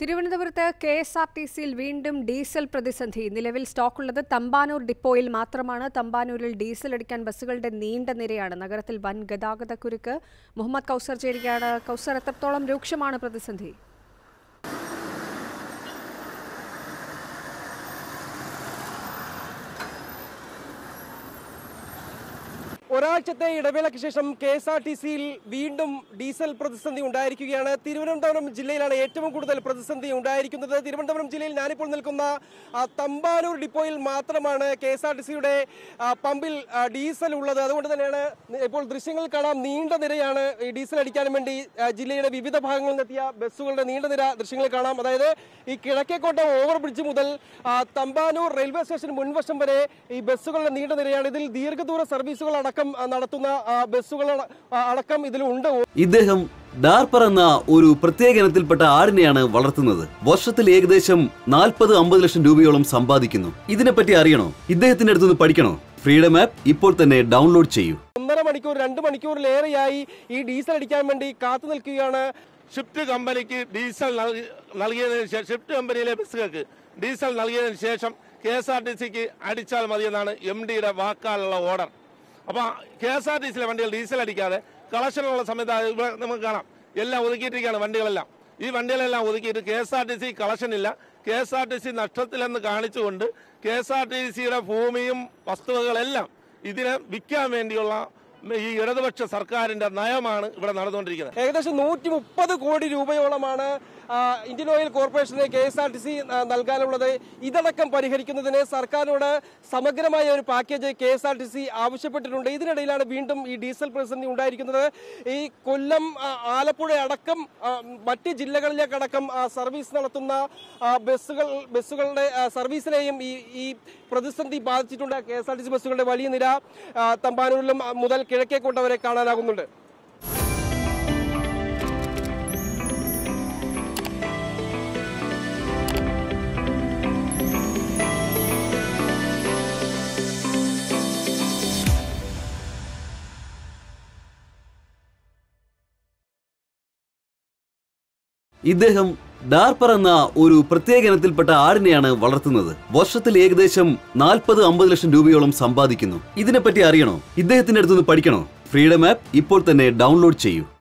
തിരുവനന്തപുരത്ത് K S R T സിയിൽ വീണ്ടും ഡീസൽ പ്രതിസന്ധി നിലവിൽ സ്റ്റോക്കുള്ളത് തമ്പാനൂർ ഡിപ്പോയിൽ മാത്രമാണ് തമ്പാനൂരിൽ ഡീസൽ അടിക്കാൻ ബസ്സുകളുടെ നീണ്ട നിരയാണ് നഗരത്തിൽ വൻ ഗതാഗത കുരുക്ക് മുഹമ്മദ് കൗസർ ചേരുകയാണ് കൗസർ എത്രത്തോളം രൂക്ഷമാണ് പ്രതിസന്ധി ഒരാഴ്ചത്തെ ഇടവേളയ്ക്ക് ശേഷം കെ എസ് ആർ ടി സിയിൽ വീണ്ടും ഡീസൽ പ്രതിസന്ധി ഉണ്ടായിരിക്കുകയാണ് തിരുവനന്തപുരം ജില്ലയിലാണ് ഏറ്റവും കൂടുതൽ പ്രതിസന്ധി ഉണ്ടായിരിക്കുന്നത് തിരുവനന്തപുരം ജില്ലയിൽ ഞാനിപ്പോൾ നിൽക്കുന്ന ആ, തമ്പാനൂർ ഡിപ്പോയിൽ മാത്രമാണ് കെ എസ് ആർ ടി സിയുടെ പമ്പിൽ ആ, ഡീസൽ ഉള്ളത് അതുകൊണ്ട് തന്നെയാണ് ഇപ്പോൾ ദൃശ്യങ്ങൾ കാണാം നീണ്ട നിരയാണ് ഈ ഡീസൽ അടിക്കാൻ വേണ്ടി ആ, ജില്ലയുടെ വിവിധ ഭാഗങ്ങളിൽ നിന്നെത്തിയ ബസ്സുകളുടെ നീണ്ട നിര ദൃശ്യങ്ങൾ കാണാം അതായത് ഈ കിഴക്കേക്കോട്ട ഓവർ ബ്രിഡ്ജ് മുതൽ ആ, തമ്പാനൂർ റെയിൽവേ സ്റ്റേഷൻ മുൻവശം വരെ ഈ ബസ്സുകളുടെ നീണ്ട നിരയാണ് ഇതിൽ ദീർഘദൂര സർവീസുകൾ അടക്കം ആ, നടത്തുന്ന ആ, ബസ്സുകൾ അട- ആ, അടക്കം ഇതിലുണ്ട് ഇദ്ദേഹം ഡാർപ്പർ എന്ന ഒരു പ്രത്യേക ഇനത്തിൽപ്പെട്ട ആടിനെയാണ് വളർത്തുന്നത് വർഷത്തിൽ ഏകദേശം നാൽപ്പത് അമ്പത് ലക്ഷം രൂപയോളം സമ്പാദിക്കുന്നു ഇതിനെപ്പറ്റി അറിയണോ ഇദ്ദേഹത്തിന്റെ അടുത്തുനിന്ന് പഠിക്കണോ ഫ്രീഡം ആപ്പ് ഇപ്പോൾ തന്നെ ഡൗൺലോഡ് ചെയ്യൂ ഒന്നര മണിക്കൂർ രണ്ട് മണിക്കൂറിലേറെയായി ഈ ഡീസൽ അടിക്കാൻ വേണ്ടി കാത്തു നിൽക്കുകയാണ് ഷിഫ്റ്റ് കമ്പനിക്ക് ഡീസൽ നൽകി- നൽകിയതിനു ശേഷം ഷിഫ്റ്റ് കമ്പനിയിലെ ബസ്സുകൾക്ക് ഡീസൽ നൽകിയതിനു ശേഷം കെ എസ് ആർ ടി സിക്ക് അടിച്ചാൽ മതിയെന്നാണ് എം ഡിയുടെ വാക്കാലുള്ള ഓർഡർ അപ്പോൾ കെ എസ് ആർ ടി സിയിലെ വണ്ടികൾ ഡീസൽ അടിക്കാതെ കളക്ഷനുള്ള സമയത്ത് അത് ഇവിടെ നമുക്ക് കാണാം എല്ലാം ഒതുക്കിയിട്ടിരിക്കുകയാണ് വണ്ടികളെല്ലാം ഈ വണ്ടികളെല്ലാം ഒതുക്കിയിട്ട് K S R T C collection ഇല്ല K S R T C നഷ്ടത്തിലെന്ന് കാണിച്ചുകൊണ്ട് കെ എസ് ആർ ടി സിയുടെ ഭൂമിയും വസ്തുവകളെല്ലാം ഇതിനെ വിൽക്കാൻ വേണ്ടിയുള്ള ഈ ഇടതുപക്ഷ സർക്കാരിന്റെ നയമാണ് ഇവിടെ നടന്നുകൊണ്ടിരിക്കുന്നത് ഏകദേശം നൂറ്റി മുപ്പത് കോടി രൂപയോളമാണ് ആ, ഇന്ത്യൻ ഓയിൽ കോർപ്പറേഷന് K S R T C നൽകാനുള്ളത് ഇതടക്കം പരിഹരിക്കുന്നതിന് സർക്കാരിനോട് സമഗ്രമായ ഒരു package K S R T C ആവശ്യപ്പെട്ടിട്ടുണ്ട് ഇതിനിടയിലാണ് വീണ്ടും ഈ ഡീസൽ പ്രതിസന്ധി ഉണ്ടായിരിക്കുന്നത് ഈ കൊല്ലം ആ, ആലപ്പുഴ അടക്കം ആ, മറ്റ് ജില്ലകളിലേക്കടക്കം ആ, സർവീസ് നടത്തുന്ന ആ, ബസ്സുകൾ ബസ്സുകളുടെ ആ, സർവീസിനെയും ഈ ഈ പ്രതിസന്ധി ബാധിച്ചിട്ടുണ്ട് K S R T C ബസ്സുകളുടെ വലിയ നിര ആ, തമ്പാനൂരിലും ആ, മുതൽ കിഴക്കേക്കോട്ട വരെ കാണാനാകുന്നുണ്ട് ഇദ്ദേഹം ഡാർപ്പർ എന്ന ഒരു പ്രത്യേക ഇനത്തിൽപ്പെട്ട ആടിനെയാണ് വളർത്തുന്നത് വർഷത്തിൽ ഏകദേശം നാൽപ്പത് അമ്പത് ലക്ഷം രൂപയോളം സമ്പാദിക്കുന്നു ഇതിനെപ്പറ്റി അറിയണോ ഇദ്ദേഹത്തിന്റെ അടുത്തുനിന്ന് പഠിക്കണോ ഫ്രീഡം ആപ്പ് ഇപ്പോൾ തന്നെ ഡൗൺലോഡ് ചെയ്യൂ